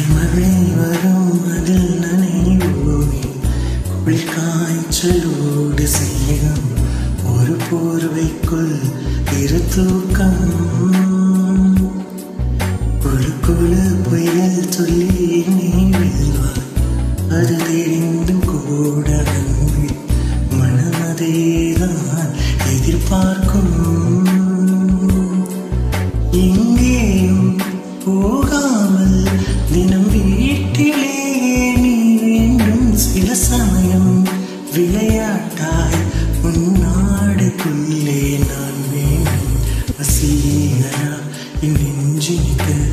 குளிர் மழை வரும் அதில் நனைவோவேன் குளிர் காய்ச்சலோடு செய்யும் ஒரு போர்வைக்குள் இரு தூக்கம் குழு குழு புயல் சொல்லி நீ வெல்வாய் அது தெரிந்தும் கூட அன்பு மனமதேதான் எதிர்பார்க்கும் எங்கேயும் போகாமல் தினம் வீட்டிலேயே நீ வேண்டும் சில சமயம் விளையாட்டாய் உன்னாடுக்குள்ளே நான் வேண்டும் வசீகரா என் நெஞ்சினிக்க